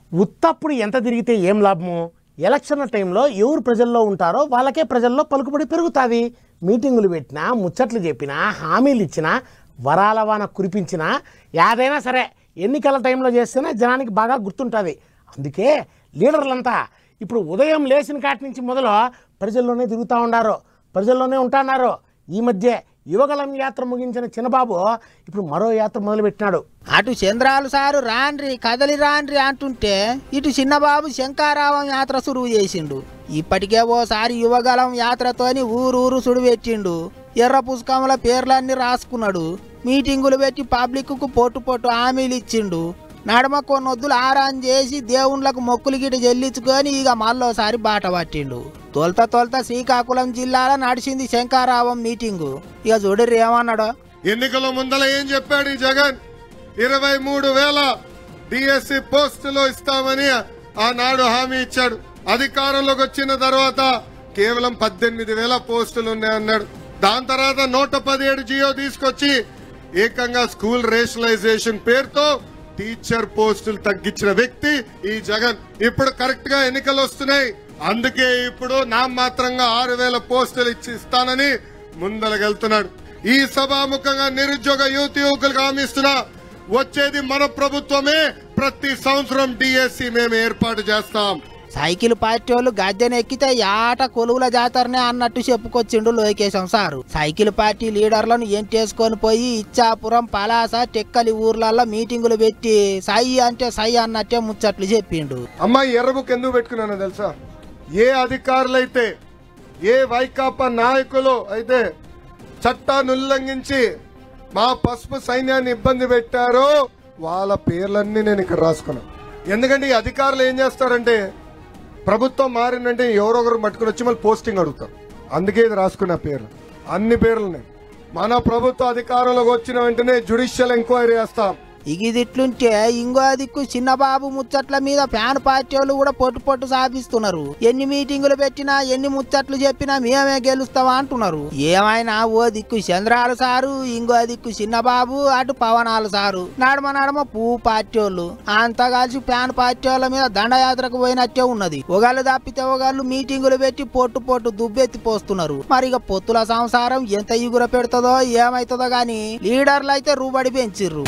ఉత్తప్పుడు ఎంత తిరిగితే ఏం లాభము ఎలక్షన్ల టైంలో ఎవరు ప్రజల్లో ఉంటారో వాళ్ళకే ప్రజల్లో పలుకుబడి పెరుగుతుంది మీటింగులు పెట్టినా ముచ్చట్లు చెప్పినా హామీలు ఇచ్చినా వరాల వాన కురిపించినా యాదైనా సరే ఎన్నికల టైంలో చేస్తేనే జనానికి బాగా గుర్తుంటుంది అందుకే లీడర్లంతా ఇప్పుడు ఉదయం లేచిన కాటి నుంచి మొదలు ప్రజల్లోనే తిరుగుతూ ఉండారు ప్రజల్లోనే ఉంటున్నారు ఈ మధ్య యువగలం యాత్ర ముగించిన చిన్నబాబు ఇప్పుడు మరో యాత్ర మొదలుపెట్టినాడు అటు చంద్రాలు సారు రాండ్రి కదలి రాండ్రి అంటుంటే ఇటు చిన్నబాబు శంకారావం యాత్ర సురువు చేసిండు ఇప్పటికే ఓసారి యువగలం యాత్రతోని ఊరూరు సుడు పెట్టిండు ఎర్ర పుస్తకముల పేర్లన్నీ రాసుకున్నాడు మీటింగులు పెట్టి పబ్లిక్కు పొట్టు పొట్టు హామీలు ఇచ్చిండు నడమ కొన్నొద్దులు ఆరాన్ చేసి దేవుళ్ళకు మొక్కులు గిట చెల్లించుకొని ఇక మళ్ళోసారి బాట పట్టిండు తొలత తొలత శ్రీకాకుళం జిల్లాలో నడిచింది శంకారావం మీటింగు ఇక చూడర్రి ఏమన్నాడో ఎన్నికల ముందల ఏం చెప్పాడు ఈ జగన్ ఇరవై మూడు వేల డిఎస్సి పోస్టులు ఇస్తామని ఆనాడు హామీ ఇచ్చాడు అధికారంలోకి వచ్చిన తర్వాత కేవలం పద్దెనిమిది వేల పోస్టులు ఉన్నాయన్నాడు దాని తర్వాత నూట పదిహేడు జియో తీసుకొచ్చి ఏకంగా స్కూల్ రేషనలైజేషన్ పేరుతో టీచర్ పోస్టులు తగ్గించిన వ్యక్తి ఈ జగన్ ఇప్పుడు కరెక్ట్ గా ఎన్నికలు వస్తున్నాయి అందుకే ఇప్పుడు నామాత్రంగా ఆరు వేల పోస్టులు ఇచ్చి ఇస్తానని ముందలగెళ్తున్నాడు ఈ సభాముఖంగా నిరుద్యోగ యువతి యువకులకు హామీస్తున్నా వచ్చేది మన ప్రభుత్వమే ప్రతి సంవత్సరం డిఎస్సి మేము ఏర్పాటు చేస్తాం సైకిల్ పార్టీ వాళ్ళు గద్దెనెక్కితే యాట కొలువుల జాతరనే అన్నట్టు చెప్పుకొచ్చిండు లోకేశం సారు సైకిల్ పార్టీ లీడర్లను ఎంటేసుకొని పోయి ఇచ్చాపురం పలాస టెక్కలి ఊర్లలో మీటింగులు పెట్టి సై అంటే సై అన్నట్టే ముచ్చట్లు చెప్పిండు అమ్మాయి ఎర్ర బుక్ ఎందుకు పెట్టుకున్నానో తెలుసా ఏ అధికారులైతే ఏ వైకాపా నాయకులు అయితే చట్టాన్ని ఉల్లంఘించి మా పసుపు సైన్యాన్ని ఇబ్బంది పెట్టారో వాళ్ళ పేర్లన్నీ నేను ఇక్కడ రాసుకున్నాను ఎందుకంటే ఈ అధికారులు ఏం చేస్తారంటే ప్రభుత్వం మారిందంటే ఎవరొకరు పట్టుకుని వచ్చి మళ్ళీ పోస్టింగ్ అడుగుతారు అందుకే ఇది రాసుకున్న పేర్లు అన్ని పేర్లు మన ప్రభుత్వ అధికారంలోకి వచ్చిన వెంటనే జుడిషియల్ ఎంక్వైరీ చేస్తాం ఇక ఇది ఇట్లుంటే ఇంకో దిక్కు చిన్నబాబు ముచ్చట్ల మీద ఫ్యాన్ పార్టీ వాళ్ళు కూడా పొట్టు పొట్టు సాధిస్తున్నారు ఎన్ని మీటింగులు పెట్టినా ఎన్ని ముచ్చట్లు చెప్పినా మేమే గెలుస్తామా అంటున్నారు ఏమైనా ఓ దిక్కు చంద్రాలు సారు ఇంకో దిక్కు చిన్నబాబు అటు పవనాలు సారు నడమ నడమ పువ్వు పార్టీ వాళ్ళు అంతా కలిసి ఫ్యాన్ పార్టీ వాళ్ళ మీద దండయాత్రకు పోయినట్టే ఉన్నది ఒకళ్ళు తప్పితే ఒకళ్ళు మీటింగులు పెట్టి పొట్టు పొట్టు దుబ్బెత్తి పోస్తున్నారు మరి ఇక పొత్తుల సంసారం ఎంత ఇగుర పెడుతుందో ఏమైతుందో గాని లీడర్లు అయితే రూబడి పెంచిర్రు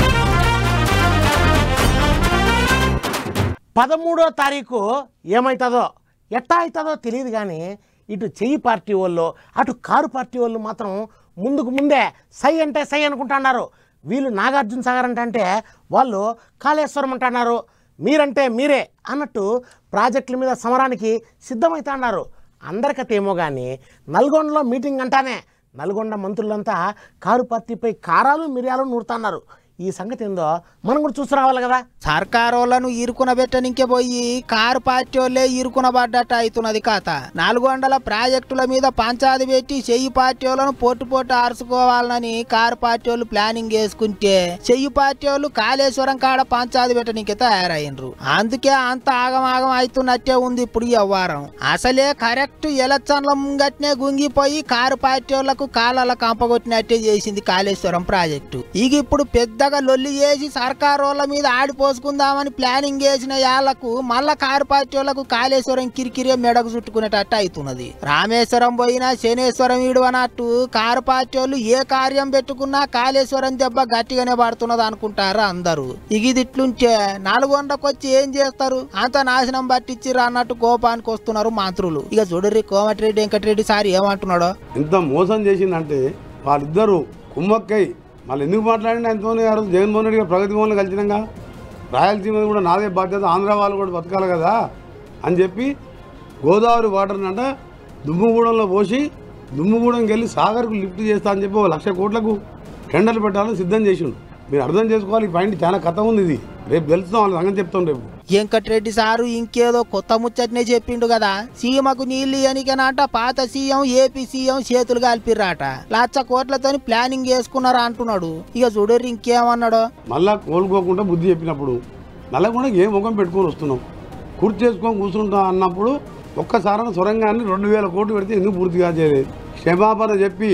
పదమూడో తారీఖు ఏమవుతుందో ఎట్టా అవుతుందో తెలియదు కానీ ఇటు చెయ్యి పార్టీ వాళ్ళు అటు కారు పార్టీ వాళ్ళు మాత్రం ముందుకు ముందే సై అంటే సై అనుకుంటున్నారు వీళ్ళు నాగార్జున సాగర్ అంటే అంటే వాళ్ళు కాళేశ్వరం అంటున్నారు మీరంటే మీరే అన్నట్టు ప్రాజెక్టుల మీద సమరానికి సిద్ధమవుతున్నారు అందరికతేమో కానీ నల్గొండలో మీటింగ్ అంటానే నల్గొండ మంత్రులంతా కారు పార్టీపై కారాలు మిరియాలు నూరుతున్నారు ఈ సంగతి ఏందో మనం కూడా చూసి రావాలి కదా సర్కారోళ్లను ఈరుకున పెట్టనికే పోయి కారు పార్టీ వాళ్ళే ఈరుకున పడ్డట్టు అవుతున్నది కథ నాలుగు వందల ప్రాజెక్టుల మీద పంచాది పెట్టి చెయ్యి పార్టీ వాళ్ళను పొట్టు పొట్టు ఆరుసుకోవాలని కారు పార్టీ వాళ్ళు ప్లానింగ్ వేసుకుంటే చెయ్యి పార్టీ వాళ్ళు కాళేశ్వరం కాడ పంచాది పెట్టనికే తయారైనరు అందుకే అంత ఆగమాగం అవుతున్నట్టే ఉంది ఇప్పుడు ఈ వ్యవహారం అసలే కరెక్ట్ ఎలక్షన్ల ముంగట్నే గుంగిపోయి కారు పార్టీ వాళ్ళకు కాలాల కంపగొట్టినట్టే చేసింది కాళేశ్వరం ప్రాజెక్టు ఇక ఇప్పుడు పెద్దగా లొల్లి చేసి సర్కారోళ్ళ మీద ఆడిపోసుకుందామని ప్లానింగ్ చేసిన యాళ్లకు మళ్ళా కారు పార్టీ వాళ్ళకు కాళేశ్వరం కిరికిరే మెడకు చుట్టుకునేటట్టు అవుతున్నది రామేశ్వరం పోయినా శనేశ్వరం ఈడువనట్టు కారు పార్టీ వాళ్ళు ఏ కార్యం పెట్టుకున్నా కాళేశ్వరం దెబ్బ గట్టిగానే పడుతున్నది అనుకుంటారు అందరూ ఇక ఇది ఇట్లుంటే నల్గొండకు వచ్చి ఏం చేస్తారు అంత నాశనం పట్టించిర్రు అన్నట్టు కోపానికి వస్తున్నారు మంత్రులు ఇక చూడర్రి కోమటిరెడ్డి వెంకటరెడ్డి సార్ ఏమంటున్నాడో ఎంత మోసం చేసిందంటే వాళ్ళిద్దరూ కుమ్మక్కై మళ్ళీ ఎందుకు మాట్లాడిన ఆయనతో ఆ రోజు జగన్మోహన్ రెడ్డి గారు ప్రగతి భవన్లో కలిసినాక రాయలసీమ మీద కూడా నాదే బాధ్యత ఆంధ్ర వాళ్ళు కూడా బతకాలి కదా అని చెప్పి గోదావరి వాటర్ని అంట దుమ్ముగూడెంలో పోసి దుమ్ముగూడెంకి వెళ్ళి సాగర్కు లిఫ్ట్ చేస్తా అని చెప్పి ఒక లక్ష కోట్లకు టెండర్లు పెట్టాలని సిద్ధం చేసిండు మీరు అర్థం చేసుకోవాలి ఈ పాయింట్ చాలా కథ ఉంది ఇది రేపు తెలుస్తాం వాళ్ళ సంగతి చెప్తాం రేపు వెంకటరెడ్డి సారు ఇంకేదో కొత్త ముచ్చటనే చెప్పిండు కదా సీమకు నీళ్లు ఎనికనంట పాత సీఎం ఏపీ సీఎం చేతులు కాల్పిర్రాట లక్ష కోట్లతోని ప్లానింగ్ చేసుకున్నారా అంటున్నాడు ఇక చూడర్రి ఇంకేమన్నాడో మళ్ళా కోలుకోకుండా బుద్ధి చెప్పినప్పుడు మళ్ళా కూడా ఏ ముఖం పెట్టుకొని వస్తున్నాం కుర్చీ చేసుకొని కూర్చుంటాం అన్నప్పుడు ఒక్కసారి సొరంగాన్ని రెండు వేల కోట్లు పెడితే ఎందుకు పూర్తిగా చేయలేదు క్షమాపణ చెప్పి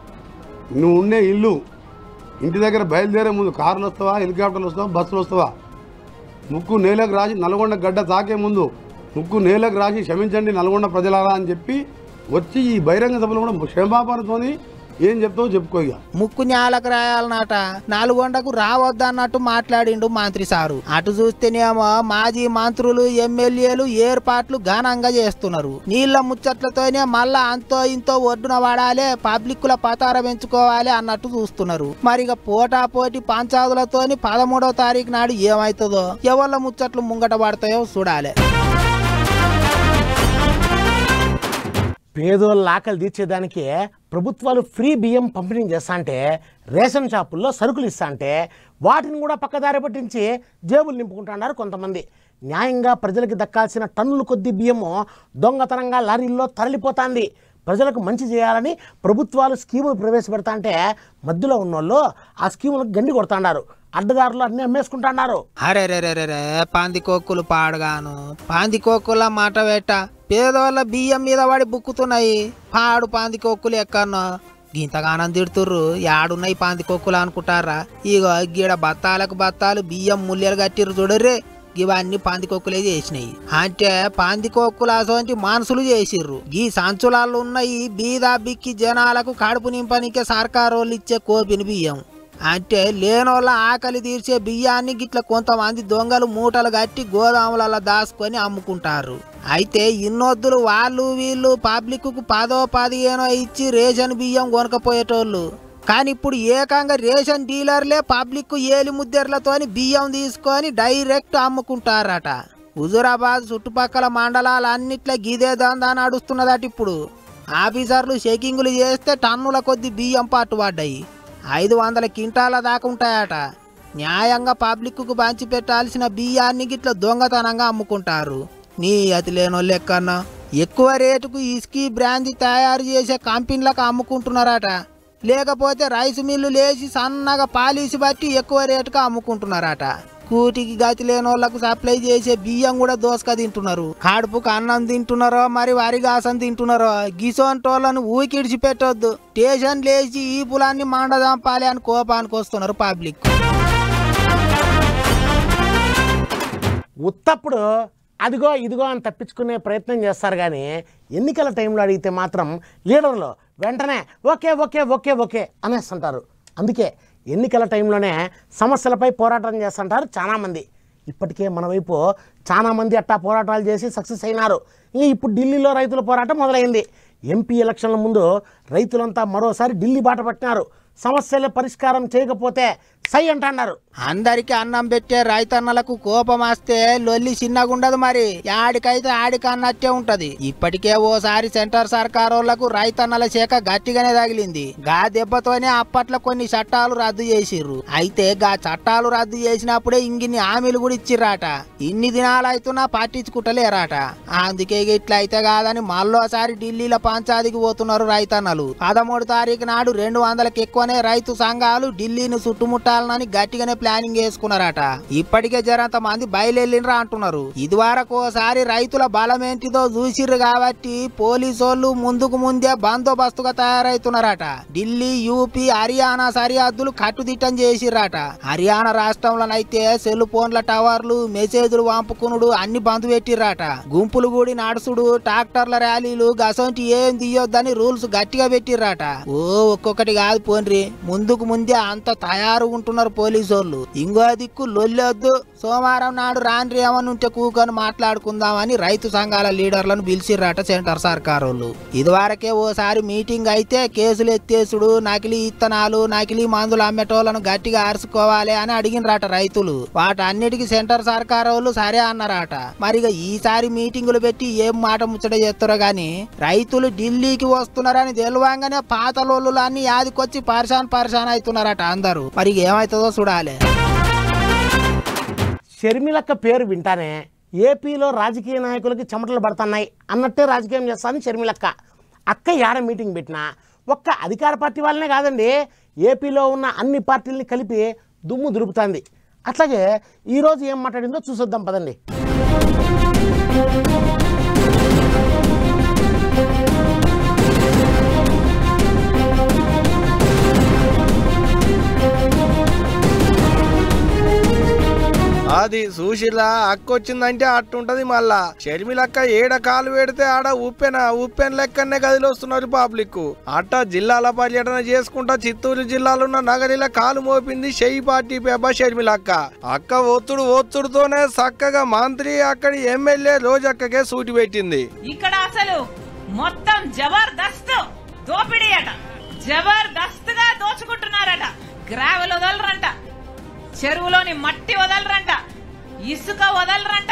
నువ్వు ఉండే ఇల్లు ఇంటి దగ్గర బయలుదేరే ముందు కార్లు వస్తావా హెలికాప్టర్లు వస్తావా బస్సులు వస్తావా ముక్కు నేలకు రాసి నల్గొండ గడ్డ తాకే ముందు ముక్కు నేలకు రాసి క్షమించండి నల్గొండ ప్రజలారా అని చెప్పి వచ్చి ఈ బహిరంగ సభలో కూడా క్షమాపణతోని ఏం చెప్తావో చెప్పుకో ఇక ముక్కు న్యాలకు రాయాలన్నట నల్గొండకు రావద్దన్నట్టు మాట్లాడిండు మంత్రి సారు అటు చూస్తేనేమో మాజీ మంత్రులు ఎమ్మెల్యేలు ఏర్పాట్లు ఘనంగా చేస్తున్నారు నీళ్ల ముచ్చట్లతోనే మళ్ళా అంతో ఇంతో ఒడ్డున వాడాలి పబ్లిక్కుల పతార పెంచుకోవాలి అన్నట్టు చూస్తున్నారు మరి ఇక పోటా పోటీ పంచాదులతోని పదమూడవ తారీఖు నాడు ఏమవుతుందో ఎవళ్ళ ముచ్చట్లు ముంగట పడతాయో చూడాలి పేదోళ్ళ ఆకలి తీర్చేదానికి ప్రభుత్వాలు ఫ్రీ బియ్యం పంపిణీ చేస్తా అంటే రేషన్ షాపుల్లో సరుకులు ఇస్తా అంటే వాటిని కూడా పక్కదారి పట్టించి జేబులు నింపుకుంటున్నారు కొంతమంది న్యాయంగా ప్రజలకు దక్కాల్సిన టన్నుల కొద్ది బియ్యము దొంగతనంగా లారీల్లో తరలిపోతాంది ప్రజలకు మంచి చేయాలని ప్రభుత్వాలు స్కీములు ప్రవేశపెడతా అంటే మధ్యలో ఉన్నోళ్ళు ఆ స్కీములకు గండి కొడుతున్నారు అడ్డదారులు అన్నీ అమ్మేసుకుంటున్నారు అరే రే రే రే రే పందికొక్కులు పాడుగాను పందికొక్కుల మాట పెట్ట పేదోళ్ళ బియ్యం మీద పడి బుక్కుతున్నాయి పాడు పందికొక్కులు ఎక్కన్నో గింతగానం తిడుతుర్రు యాడున్నాయి పందికొక్కులు అనుకుంటారా ఇగో గీడ బత్తాలకు బత్తాలు బియ్యం ముల్లెలు కట్టిర్రు చూడర్రే ఇవన్నీ పందికొక్కులే చేసినాయి అంటే పందికొక్కులు అసోంటి మనుషులు చేసిర్రు ఈ సంచులాల్లో ఉన్న ఈ బీదా బిక్కి జనాలకు కడుపు నింపనికే సర్కారోళ్ళు ఇచ్చే కోపిని బియ్యం అంటే లేనోళ్ళ ఆకలి తీర్చే బియ్యాన్ని గిట్ల కొంతమంది దొంగలు మూటలు కట్టి గోదాములలో దాచుకొని అమ్ముకుంటారు అయితే ఇన్నొద్దులు వాళ్ళు వీళ్ళు పబ్లిక్కు పదో పదిహేనో ఇచ్చి రేషన్ బియ్యం కొనకపోయేటోళ్ళు కానీ ఇప్పుడు ఏకంగా రేషన్ డీలర్లే పబ్లిక్ ఏలి ముద్దెర్లతోని బియ్యం తీసుకొని డైరెక్ట్ అమ్ముకుంటారట హుజురాబాద్ చుట్టుపక్కల మండలాలన్నిట్లో గిదే దందా నడుస్తున్నదట ఇప్పుడు ఆఫీసర్లు చెకింగులు చేస్తే టన్నుల కొద్ది బియ్యం పట్టుబడ్డాయి ఐదు వందల క్వింటాల దాకా ఉంటాయట న్యాయంగా పబ్లిక్కు పంచి పెట్టాల్సిన బియ్యాన్ని గిట్ల దొంగతనంగా అమ్ముకుంటారు నీ అతి లేనోళ్ళు ఎక్కన్నా ఎక్కువ రేటుకు ఇస్కీ బ్రాంది తయారు చేసే కంపెనీలకు అమ్ముకుంటున్నారట లేకపోతే రైస్ మిల్లు లేచి సన్నగా పాలిసి బట్టి ఎక్కువ రేటుకు అమ్ముకుంటున్నారట కూటికి గతి లేని వాళ్ళకు సప్లై చేసే బియ్యం కూడా దోసక తింటున్నారు కడుపుకు అన్నం తింటున్నారో మరి వరిగాసం తింటున్నారో గిసోంటోళ్ళను ఊకిడిచి పెట్టొద్దు స్టేషన్ లేచి ఈ పులాన్ని మండదంపాలి అని కోపానికి వస్తున్నారు పబ్లిక్ ఉత్తప్పుడు అదిగో ఇదిగో అని తప్పించుకునే ప్రయత్నం చేస్తారు కానీ ఎన్నికల టైంలో అడిగితే మాత్రం లీడర్లు వెంటనే ఓకే ఓకే ఓకే ఓకే అనేస్తుంటారు అందుకే ఎన్నికల టైంలోనే సమస్యలపై పోరాటం చేస్తుంటారు చాలామంది ఇప్పటికే మన వైపు చాలామంది అట్టా పోరాటాలు చేసి సక్సెస్ అయినారు ఇంకా ఇప్పుడు ఢిల్లీలో రైతుల పోరాటం మొదలైంది ఎంపీ ఎలక్షన్ల ముందు రైతులంతా మరోసారి ఢిల్లీ బాట పట్టినారు సమస్యల పరిష్కారం చేయకపోతే సై అంటున్నారు అందరికి అన్నం పెట్టే రైతన్నలకు కోపం వస్తే లొల్లి చిన్నగుండదు మరి యాడికైతే ఆడికి అన్నట్టే ఉంటది ఇప్పటికే ఓసారి సెంటర్ సర్కారోళ్లకు రైతన్నల శాఖ గట్టిగానే తగిలింది గా దెబ్బతోనే అప్పట్లో కొన్ని చట్టాలు రద్దు చేసిర్రు అయితే గా చట్టాలు రద్దు చేసినప్పుడే ఇంగిన్ని హామీలు కూడా ఇచ్చిర్రాట ఇన్ని దినాలు అవుతున్నా పట్టించుకుంటలేరాట అందుకే ఇక ఇట్లా అయితే కాదని మళ్ళోసారి ఢిల్లీలో పంచాదికి పోతున్నారు రైతన్నలు పదమూడు తారీఖు నాడు రెండు వందలకు ఎక్కువనే రైతు సంఘాలు ఢిల్లీని చుట్టుముట్టాలని గట్టిగానే ప్లానింగ్ చేసుకున్నారట ఇప్పటికే జరంత మంది బయలుదేరినరా అంటున్నారు ఇదివరకు ఓసారి రైతుల బలం ఏంటిదో చూసిర్రు కాబట్టి పోలీసోళ్ళు ముందుకు ముందే బందోబస్తుగా తయారైతున్నారట ఢిల్లీ యూపీ హర్యానా సరిహద్దులు కట్టుదిట్టం చేసిర్రట హర్యానా రాష్ట్రంలోనైతే సెల్ ఫోన్ల టవర్లు మెసేజ్లు పంపుకునుడు అన్ని బంద్ పెట్టిర్రట గుంపులు కూడి నడుసుడు ట్రాక్టర్ల ర్యాలీలు గసంటి ఏం తీయొద్దని రూల్స్ గట్టిగా పెట్టిర్రట ఓ ఒక్కొక్కటి కాదు పోన్రి ముందుకు ముందే అంత తయారు ఉంటున్నారు పోలీసోళ్ళు ఇంకో దిక్కు లొల్లొద్దు సోమవారం నాడు రాండ్రి ఏమని ఉంటే కూకొని మాట్లాడుకుందామని రైతు సంఘాల లీడర్లను పిలిచిర్రట సెంటర్ సర్కారోళ్ళు ఇదివరకే ఓసారి మీటింగ్ అయితే కేసులు ఎత్తేసుడు నకిలీ ఇత్తనాలు నకిలీ మందులు అమ్మేటోళ్ళను గట్టిగా అరుచుకోవాలి అని అడిగినరాట రైతులు వాటన్నిటికీ సెంటర్ సర్కారోళ్ళు సరే అన్నారట మరిగా ఈసారి మీటింగులు పెట్టి ఏం మాట ముచ్చట చేస్తారో గాని రైతులు ఢిల్లీకి వస్తున్నారని తెలియంగానే పాతలోళ్ళు అన్ని యాదికొచ్చి పరిశాన్ పరిశాన్ అవుతున్నారట అందరూ మరి ఇక ఏమవుతుందో చూడాలి షర్మిలక్క పేరు వింటానే ఏపీలో రాజకీయ నాయకులకి చెమటలు పడుతున్నాయి అన్నట్టే రాజకీయం చేస్తాను షర్మిలక్క అక్క యాడ మీటింగ్ పెట్టినా ఒక్క అధికార పార్టీ వాళ్ళనే కాదండి ఏపీలో ఉన్న అన్ని పార్టీలని కలిపి దుమ్ము దులుపుతుంది అట్లాగే ఈరోజు ఏం మాట్లాడిందో చూసొద్దాం పదండి గది సుశీల అక్క వచ్చిందంటే అట్టుంటది మళ్ళా షర్మిలక్క ఏడ కాలు పెడితే ఆడ ఉప్పెన ఉప్పెన లెక్కనే గదిలో వస్తున్నారు పబ్లిక్ అట్ట జిల్లాల పర్యటన చేసుకుంటా చిత్తూరు జిల్లాలో ఉన్న నగరిల కాలు మోపింది షెయి పార్టీ పేప షర్మిలక్క అక్క ఒత్తుడు ఒత్తుడుతోనే చక్కగా మంత్రి అక్కడి ఎమ్మెల్యే రోజక్కకే సూటి పెట్టింది ఇక్కడ అసలు మొత్తం జబర్దస్త్ దోపిడీ అట జబర్దస్త్ గా దోచుకుంటున్నారట గ్రావెల్ వదలరంట చెరువులోని మట్టి వదలరంట ఇసుక వదలరంట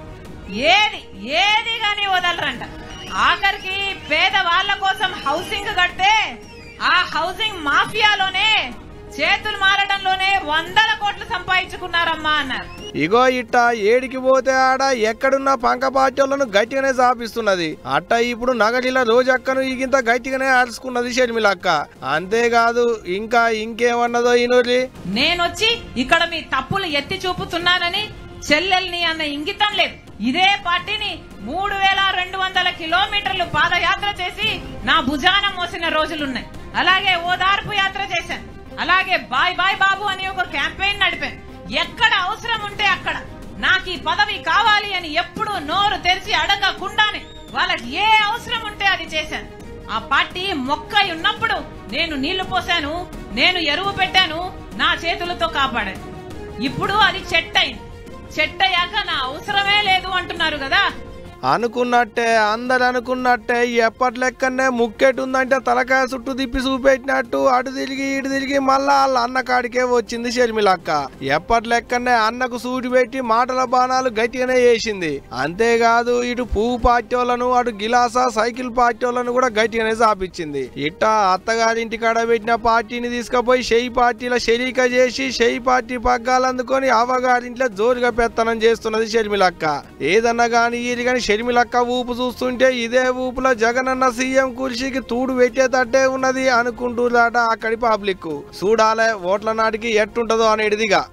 ఏది ఏది గాని వదలరంట ఆఖరికి పేద వాళ్ళ కోసం హౌసింగ్ కడితే ఆ హౌసింగ్ మాఫియాలోనే చేతులు మారడంలోనే వందల కోట్లు సంపాదించుకున్నారమ్మా అన్నారు ఇగో ఇట్ట ఏడికి పోతే ఆడ ఎక్కడున్న పంక పార్టీలను గట్టిగానే సాపిస్తున్నది అట్ట ఇప్పుడు నగరిల రోజక్కను ఇగింత గట్టిగానే ఆడుచుకున్నది షర్మిలక్క అంతేకాదు ఇంకా ఇంకేమన్నదో ఈనూరి నేనొచ్చి ఇక్కడ మీ తప్పులు ఎత్తి చూపుతున్నానని చెల్లెల్ని అన్న ఇంగితం లేదు ఇదే పార్టీని మూడు వేల రెండు వందల కిలోమీటర్లు పాదయాత్ర చేసి నా భుజాన మోసిన రోజులున్నాయి అలాగే ఓదార్పు యాత్ర చేశాను అలాగే బాయ్ బాయ్ బాబు అని ఒక క్యాంపెయిన్ నడిపాను ఎక్కడ అవసరం ఉంటే అక్కడ నాకు ఈ పదవి కావాలి అని ఎప్పుడు నోరు తెరిచి అడగకుండానే వాళ్ళకి ఏ అవసరం ఉంటే అది చేశాను ఆ పార్టీ మొక్కై ఉన్నప్పుడు నేను నీళ్లు పోశాను నేను ఎరువు పెట్టాను నా చేతులతో కాపాడాను ఇప్పుడు అది చెట్టయింది చెట్టయ్యాక నా అవసరమే లేదు అంటున్నారు కదా అనుకున్నట్టే అందరు అనుకున్నట్టే ఎప్పటి లెక్కనే ముక్కెటుందంటే తలకాయ చుట్టూ తిప్పి చూపెట్టినట్టు అటు తిరిగి ఇటు తిరిగి మళ్ళా వాళ్ళ అన్న కాడికే వచ్చింది షర్మిలక్క ఎప్పటి లెక్కనే అన్నకు సూటి పెట్టి మాటల బాణాలు గట్టిగానే వేసింది అంతేకాదు ఇటు పువ్వు పార్టీలను అటు గిలాసా సైకిల్ పార్టీలను కూడా గట్టిగానే సాపించింది ఇట్ట అత్తగారింటి కాడ పెట్టిన పార్టీని తీసుకుపోయి షెయి పార్టీల షరీక చేసి షెయి పార్టీ పగ్గాలు అందుకొని అవగారింట్లో జోరుగా పెత్తనం చేస్తున్నది షర్మిలక్క ఏదన్నా గాని ఇది గాని షర్మిలక్క ఊపు చూస్తుంటే ఇదే ఊపులో జగనన్న సీఎం కుర్చీకి తూడు పెట్టేటట్టే ఉన్నది అనుకుంటున్నాట అక్కడి పబ్లిక్ చూడాలే ఓట్ల నాటికి ఎట్టుంటదో అనేటిదిగా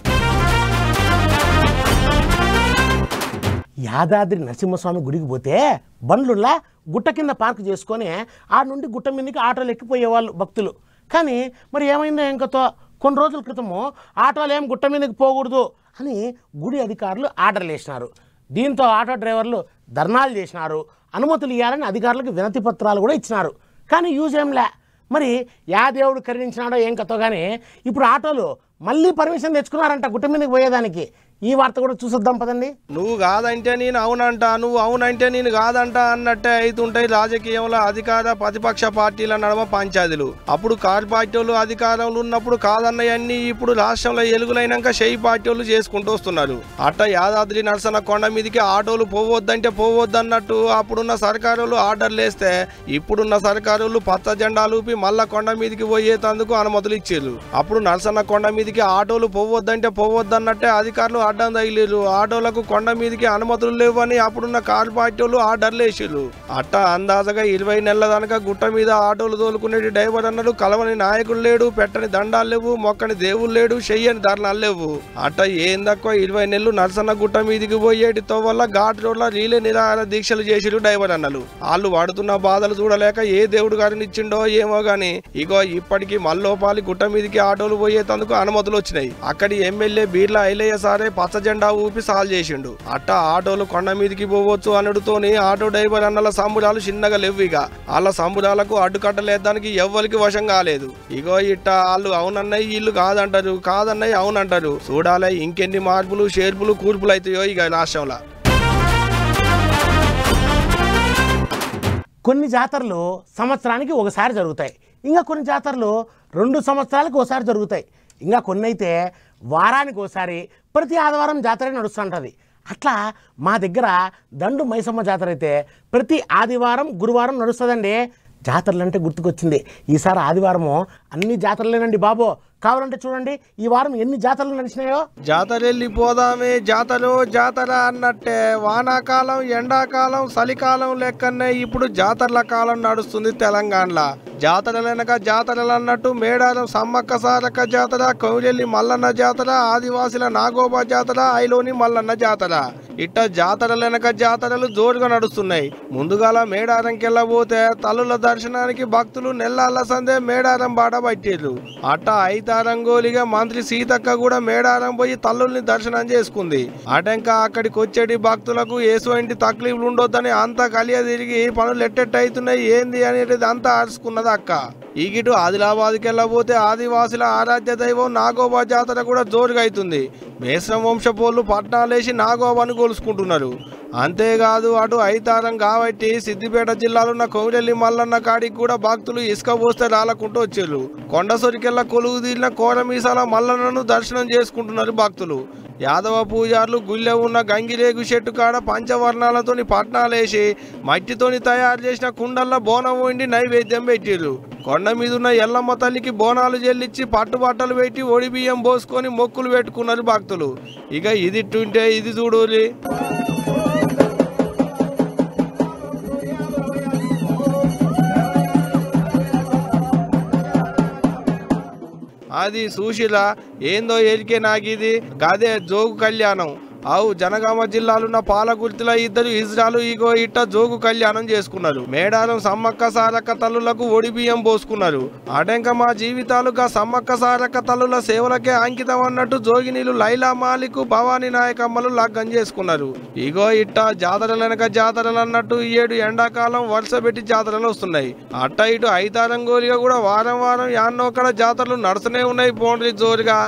యాదాద్రి నరసింహస్వామి గుడికి పోతే బండ్లులా గుట్ట కింద పార్క్ చేసుకొని ఆ నుండి గుట్ట మీదకి ఆటోలు ఎక్కిపోయేవాళ్ళు భక్తులు కానీ మరి ఏమైందో ఇంకతో కొన్ని రోజుల క్రితము ఆటోలు ఏం గుట్ట మీదకి పోకూడదు అని గుడి అధికారులు ఆర్డర్లు వేసినారు దీంతో ఆటో డ్రైవర్లు ధర్నాలు చేసినారు అనుమతులు ఇవ్వాలని అధికారులకు వినతి పత్రాలు కూడా ఇచ్చినారు కానీ యూజ్ ఏంలే మరి యా దేవుడు కరుణించినాడో ఏం కథో కానీ ఇప్పుడు ఆటోలు మళ్ళీ పర్మిషన్ తెచ్చుకున్నారంట గుట్ట మీదకి పోయేదానికి ఈ వార్త కూడా చూసొద్దాం పదండి నువ్వు కాదంటే నేను అవునంట నువ్వు అవునంటే నేను కాదంట అన్నట్టే అవుతుంటాయి రాజకీయంలో అధికార ప్రతిపక్ష పార్టీల నడమ పంచాయతీలు అప్పుడు కారు పార్టీలు అధికారంలో ఉన్నప్పుడు కాదన్నయన్ని ఇప్పుడు రాష్ట్రంలో ఎలుగులైనాక షెయి పార్టీలు చేసుకుంటూ వస్తున్నారు అట్ట యాదాద్రి నరసన కొండ మీదకి ఆటోలు పోవద్దంటే పోవద్దన్నట్టు అప్పుడున్న సర్కారులు ఆర్డర్లు వేస్తే ఇప్పుడున్న సర్కారులు పచ్చ జెండాలు ఊపి మళ్ళా కొండ మీదకి పోయేటందుకు అనుమతులు ఇచ్చారు అప్పుడు నరసన్న కొండ మీదకి ఆటోలు పోవద్దంటే పోవద్దన్నట్టే అధికారులు అడ్డం తగిలేరు ఆటోలకు కొండ మీదకి అనుమతులు లేవని అప్పుడున్న కారు పార్టీలు ఆర్డర్లు వేసారు అట్ట అందాజగా ఇరవై నెలల దానక గుట్ట మీద ఆటోలు తోలుకునేటి డ్రైవర్ అన్నాడు కలవని నాయకులు లేడు పెట్టని దండాలు లేవు మొక్కని దేవుళ్ళు లేడు చెయ్యని ధర్నాలు లేవు అట్ట ఏం తక్కువ ఇరవై నెలలు నరసన్న గుట్ట మీదకి పోయేటి వల్ల ఘాట్ రోడ్ల రీలే నిరాహార దీక్షలు చేసిరు డ్రైవర్ అన్నలు వాళ్ళు పడుతున్న బాధలు చూడలేక ఏ దేవుడు గారిని ఇచ్చిండో ఏమో గాని ఇగో ఇప్పటికి మల్లోపాలి గుట్ట మీదకి ఆటోలు పోయేందుకు అనుమతులు వచ్చినాయి అక్కడి ఎమ్మెల్యే బీర్ల ఐలయ్య సారే పచ్చ జెండా ఊపి సాల్ చేసిండు అట్ట ఆటోలు కొండ మీదకి పోవచ్చు అనుడుతోని ఆటో డ్రైవర్ అన్నల సంబురాలు చిన్నగా లేవు ఇక వాళ్ళ సంబురాలకు అడ్డుకట్టలేదానికి ఎవ్వరికి వశం కాలేదు ఇగో ఇట్ట వాళ్ళు అవునన్నయ్య వీళ్ళు కాదంటారు కాదన్నయ్య అవునంటారు చూడాలి ఇంకెన్ని మార్పులు షేర్పులు కూర్పులు అవుతాయో ఇక రాష్ట్రంలో కొన్ని జాతరలు సంవత్సరానికి ఒకసారి జరుగుతాయి ఇంకా కొన్ని జాతరలు రెండు సంవత్సరాలకు ఒకసారి జరుగుతాయి ఇంకా కొన్ని అయితే వారానికి ఒకసారి ప్రతి ఆదివారం జాతర నడుస్తుంటుంది అట్లా మా దగ్గర దండు మైసమ్మ జాతర అయితే ప్రతి ఆదివారం గురువారం నడుస్తుందండి జాతరలు అంటే గుర్తుకొచ్చింది ఈసారి ఆదివారము అన్ని జాతరలేనండి బాబు కావాలంటే చూడండి ఈ వారం ఎన్ని జాతరలు నడిచినాయో జాతర వెళ్ళిపోదామే జాతర జాతర అన్నట్టే వానాకాలం ఎండాకాలం చలికాలం లెక్కనే ఇప్పుడు జాతరల కాలం నడుస్తుంది తెలంగాణలో జాతరలనక జాతరలు అన్నట్టు మేడారం సమ్మక్క సారక్క జాతర కౌరెల్లి మల్లన్న జాతర ఆదివాసుల నాగోబా జాతర ఐలోని మల్లన్న జాతర ఇట్ట జాతరలనక జాతరలు జోరుగా నడుస్తున్నాయి ముందుగాల మేడారంకెళ్ళబోతే తల్లుల దర్శనానికి భక్తులు నెల్లాళ్ళ సందే మేడారం బాట పట్టిర్రు అట్ట అయితే ఐతారంగోలిగా మంత్రి సీతక్క కూడా మేడారం పోయి తల్లుల్ని దర్శనం చేసుకుంది అటంక అక్కడికి వచ్చేటి భక్తులకు ఎటువంటి తక్లీఫ్లు ఉండొద్దని అంతా కలియ తిరిగి పనులు ఎట్టెట్టు అవుతున్నాయి ఏంది అనేది అంతా అరుచుకున్నది అక్క ఈగిటు ఆదిలాబాద్కి వెళ్ళబోతే ఆదివాసుల ఆరాధ్య దైవం నాగోబా జాతర కూడా జోరుగా అవుతుంది మేశ్రం వంశపోళ్ళు పట్నాలేసి నాగోబాను కొలుసుకుంటున్నారు అంతేకాదు అటు ఐతారం కాబట్టి సిద్దిపేట జిల్లాలో ఉన్న కొమిరెల్లి మల్లన్న కాడికి కూడా భక్తులు ఇసుక పోస్తే రాలకుంటూ వచ్చారు కొండ సొరికెళ్ళ కొలువు తీరిన కోరమీసాల మల్లన్నను దర్శనం చేసుకుంటున్నారు భక్తులు యాదవ పూజారులు గుళ్ళె ఉన్న గంగిరేగు చెట్టు కాడ పంచవర్ణాలతోని పట్నాలేసి మట్టితోని తయారు చేసిన కుండల్లో బోనం వండి నైవేద్యం పెట్టిర్రు కొండ మీద ఉన్న ఎల్లమ్మ తల్లికి బోనాలు చెల్లించి పట్టుబట్టలు పెట్టి ఒడి బియ్యం పోసుకొని మొక్కులు పెట్టుకున్నారు భక్తులు ఇక ఇది ఇట్టుంటే ఇది చూడూరి అది సుశీల ఏందో ఎరికే నాకిది గదే జోగు కళ్యాణం అవు జనగామ జిల్లాలున్న పాలకుర్తిలో ఇద్దరు ఇజ్రాలు ఇగో ఇట్ట జోగు కళ్యాణం చేసుకున్నారు మేడారం సమ్మక్క సారక్క తల్లులకు ఒడి బియ్యం పోసుకున్నారు అటెంక మా జీవితాలు గా సమ్మక్క సారక్క తల్లుల సేవలకే అంకితం అన్నట్టు జోగినీలు లైలా మాలిక్ భవానీ నాయకమ్మలు లగ్గం చేసుకున్నారు ఇగో ఇట్ట జాతరలు వెనక జాతరలు అన్నట్టు ఈ ఏడు ఎండాకాలం వరుస పెట్టి జాతరలు వస్తున్నాయి అట్ట ఇటు ఐతారంగోలిగా కూడా వారం వారం యాన్నోక్కడ జాతరలు నడుస్తూనే ఉన్నాయి పోండ్రి జోరుగా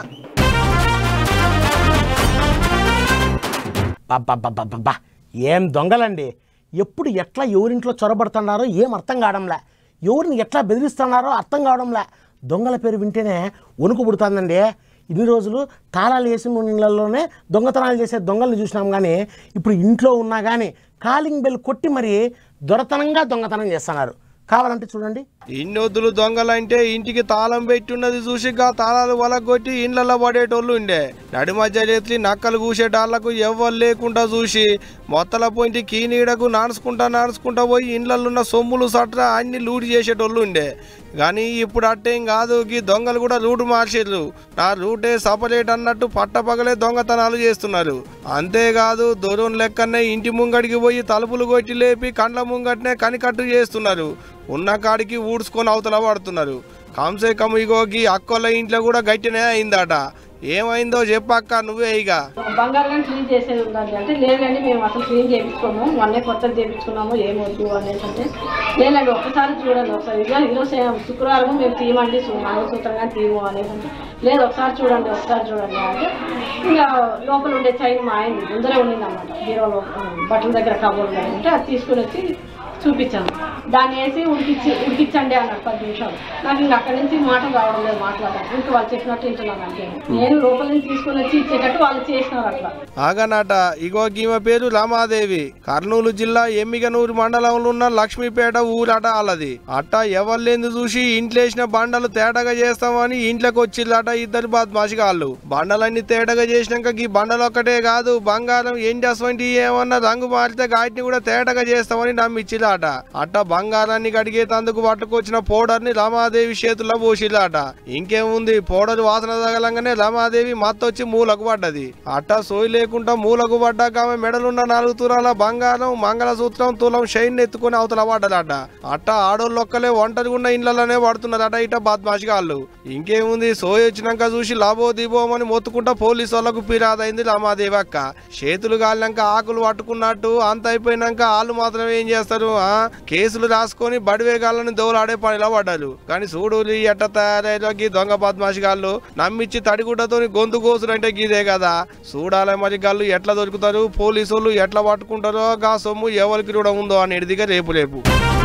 బాబ్బా ఏం దొంగలండి ఎప్పుడు ఎట్లా ఎవరింట్లో చొరబడుతున్నారో ఏం అర్థం కావడంలే ఎవరిని ఎట్లా బెదిరిస్తున్నారో అర్థం కావడంలే దొంగల పేరు వింటేనే వణుకు పుడుతుందండి ఇన్ని రోజులు తాళాలు వేసి ఇళ్ళల్లోనే దొంగతనాలు చేసే దొంగల్ని చూసినాం కానీ ఇప్పుడు ఇంట్లో ఉన్నా కానీ కాలింగ్ బెల్ కొట్టి మరి దొరతనంగా దొంగతనం చేస్తున్నారు కావాలంటే చూడండి ఇన్నొద్దులు దొంగలంటే ఇంటికి తాళం పెట్టున్నది చూసి గా తాళాలు వలగొట్టి ఇండ్లలో పడేటోళ్ళు ఉండే నడి మధ్య చేతులు నక్కలు కూసేటాళ్లకు ఎవ్వరు లేకుండా చూసి మొత్తల పోయింటి కీనీడకు నాడుచుకుంటా నాడుచుకుంటా పోయి ఇండ్లలో ఉన్న సొమ్ములు సట్రా అన్ని లూటి చేసేటోళ్ళు ఉండే కానీ ఇప్పుడు అట్టేం కాదు ఈ దొంగలు కూడా రూట్ మార్చిర్రు నా రూటే సపరేట్ అన్నట్టు పట్టపగలే దొంగతనాలు చేస్తున్నారు అంతేకాదు దొరం లెక్కనే ఇంటి ముంగడికి పోయి తలుపులు కొట్టి లేపి కండ్ల ముంగట్నే కనికట్టు చేస్తున్నారు ఉన్న కాడికి ఊడ్చుకొని అవతల పడుతున్నారు కంసే కమ్ ఇగోకి అక్కోళ్ళ ఇంట్లో కూడా గట్టినే అయిందట ఏమైందో చెప్పక్క నువ్వే ఇక బంగారు కానీ క్లీన్ చేసేది ఉందండి అంటే లేదండి మేము అసలు క్లీన్ చేయించుకోము మొన్నే కొత్తది చేయించుకున్నాము ఏమొద్దు అనేసి అంటే లేదండి ఒక్కసారి చూడండి ఒకసారి ఇక ఈరోజు శుక్రవారం మేము తీయమండి సు- మంగళసూత్రం కానీ తీయము అనేసి అంటే లేదు ఒకసారి చూడండి ఒకసారి చూడండి అంటే ఇంకా లోపల ఉండే చైన్ మా ఆయన ముందరే ఉండింది అనమాట బీరోలో బట్టల దగ్గర కబోర్డ్ దగ్గర ఉంటే అది తీసుకుని వచ్చి చూపించాను దాన్ని వేసి ఉడికిచ్చి ఉడికిచ్చండి అన్నాడు పది నిమిషాలు నాకు ఇంక అక్కడి నుంచి మాటలు రావడం లేదు మాట్లాడడం ఇంకా వాళ్ళు చెప్పినట్టు వింటున్నాను అంతే నేను లోపల నుంచి తీసుకొని వచ్చి ఇచ్చేటట్టు వాళ్ళు చేసినారు అట్లా ఆగనాట ఇగో ఈమె పేరు రమాదేవి కర్నూలు జిల్లా ఎమ్మిగనూరు మండలంలో ఉన్న లక్ష్మీపేట ఊరట వాళ్ళది అట్ట ఎవరు చూసి ఇంట్లేసిన బండలు తేటగా చేస్తామని ఇంట్లోకి వచ్చిల్లట ఇద్దరు బద్మాషిగాళ్ళు బండలన్నీ తేటగా చేసినాక ఈ బండలు ఒక్కటే కాదు బంగారం ఏంటి అసలు ఏమన్నా రంగు మారితే గాటిని కూడా తేటగా చేస్తామని నమ్మిచ్చిల్లట అట్ట బంగారాన్ని కడిగేతందుకు పట్టుకొచ్చిన పౌడర్ ని రమాదేవి చేతుల్లో పోసిల్లట ఇంకేముంది పౌడర్ వాసన తగలంగానే రమాదేవి మత్తొచ్చి మూలకు పడ్డది అట్ట సోయి లేకుండా మూలకు పడ్డాక ఆమె మెడలున్న నాలుగు తులాల బంగారం మంగళసూత్రం తులం షైన్ ఎత్తుకొని అవతల పడ్డదట అట్ట ఆడోళ్ళొక్కలే ఒంటరిగా ఉన్న ఇండ్లలోనే పడుతున్నారట ఇట బద్మాషిగాళ్ళు ఇంకేముంది సోయి వచ్చినాక చూసి లాభో దీపోమని మొత్తుకుంటా పోలీసు వాళ్ళకు పిరాదైంది రమాదేవి అక్క చేతులు కాలినాక ఆకులు పట్టుకున్నట్టు అంత అయిపోయినాక వాళ్ళు మాత్రం ఏం చేస్తారు ఆ కేసులు రాసుకొని బడివేగాళ్ళని దోలాడే పనిలో పడ్డారు కానీ చూడు ఈ ఎట్ట తయారయ్యారో గీ దొంగ బద్మాషిగాళ్ళు నమ్మిచ్చి తడిగుడ్డతోని గొంతు కోసురంటే గీదే కదా చూడాలి మరి గాళ్ళు ఎట్లా దొరుకుతారు పోలీసు వాళ్ళు ఎట్లా పట్టుకుంటారో గా సొమ్ము ఎవరికి కూడా ఉందో అనేది రేపు రేపు